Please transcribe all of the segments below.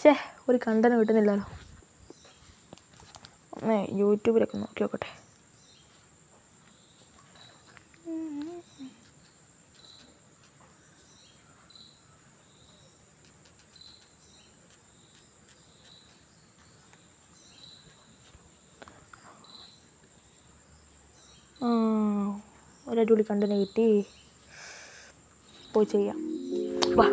ഷേ ഒരു കണ്ടന്റ് കിട്ടുന്നില്ലല്ലോ ഒന്ന് യൂട്യൂബിലൊക്കെ നോക്കി നോക്കട്ടെ ആ, ഒരു അടിപൊളി കണ്ടന്റ് കിട്ടി പോയി ചെയ്യാം വാ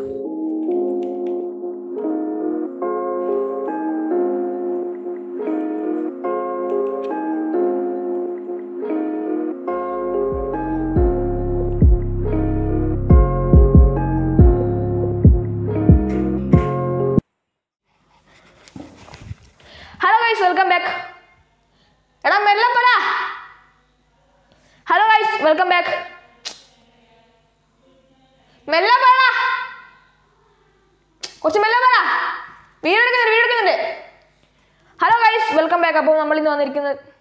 ഹലോ ഗൈസ് വെൽക്കം ബാക്ക് എടാ മെല്ലെ പറ ഹലോ ഗൈസ് വെൽക്കം ബാക്ക് മെല്ലെ പറ കുറച്ച് മെല്ലെ പറ വീട് എടുക്കുന്നുണ്ട് വീട് എടുക്കുന്നുണ്ട് ഹലോ ഗൈസ് വെൽക്കം ബാക്ക് അപ്പോൾ നമ്മൾ ഇന്ന് വന്നിരിക്കുന്നത്